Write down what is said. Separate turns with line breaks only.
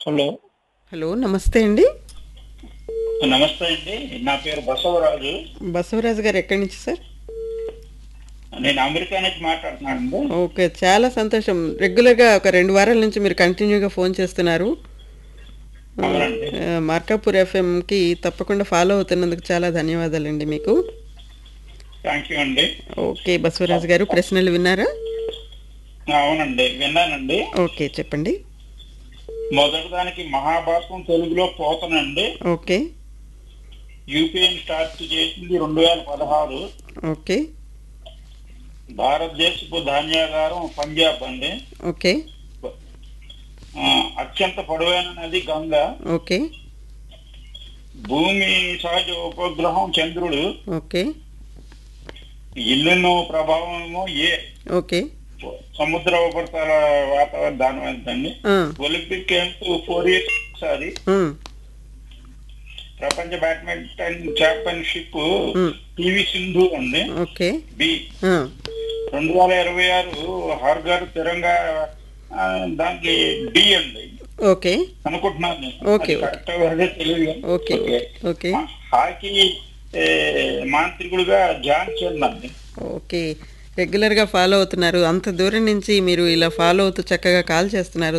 Hello
hello నమస్తే అండి
నమస్తే అండి నా పేరు బసవరాజు
బసవరాజు గారు ఎక్కడి నుంచి సార్
నేను అమెరికా నుంచి మాట్లాడుతున్నానండి
ఓకే చాలా సంతోషం రెగ్యులర్గా ఒక రెండు వారాల నుంచి మీరు కంటిన్యూగా ఫోన్ చేస్తున్నారు
అవునండి
ఆ, మార్కాపూర్ ఎఫ్ఎంకి తప్పకుండా ఫాలో అవుతున్నందుకు చాలా ధన్యవాదాలండి మీకు
థ్యాంక్ యూ అండి
ఓకే బసవరాజు గారు ప్రశ్నలు విన్నారా
అవునండి విన్నానండి
ఓకే చెప్పండి
మొదటి దానికి మహాభారతం తెలుగులో పోతనండి
ఓకే
యూపీఎన్ స్టార్ట్ చేసింది రెండు వేల పదహారు
ఓకే
భారతదేశపు ధాన్యాగారం పంజాబ్ అండి
ఓకే
ఆ, అత్యంత పొడవైన నది గంగ
ఓకే
భూమి సహజ ఉపగ్రహం చంద్రుడు
ఓకే
ఇల్లును ప్రభావము ఏ
ఓకే
సముద్ర ఉపరితల వాతావరణ దాని అండి
ఆ,
ఒలింపిక్ గేమ్స్ ఫోర్ ఇయర్స్ ఒకసారి
ఆ,
ప్రపంచ badminton championship
um,
PV Sindhu ఉంది
ఓకే
బి
ఆ,
రెండు వేల ఇరవై ఆరు హర్ఘర్ తిరంగా ఆ, దానికి డి అండి
ఓకే
అనుకుంటున్నాను నేను.
ఓకే,
అది కరెక్ట్ అదే తెలియదు కానీ.
ఓకే ఓకే
హాకీ ఏ, మాంత్రికుడుగా జాన్ చంద్ అండి
ఓకే రెగ్యులర్గా ఫాలో అవుతున్నారు అంత దూరం నుంచి మీరు ఇలా ఫాలో అవుతూ చక్కగా కాల్ చేస్తున్నారు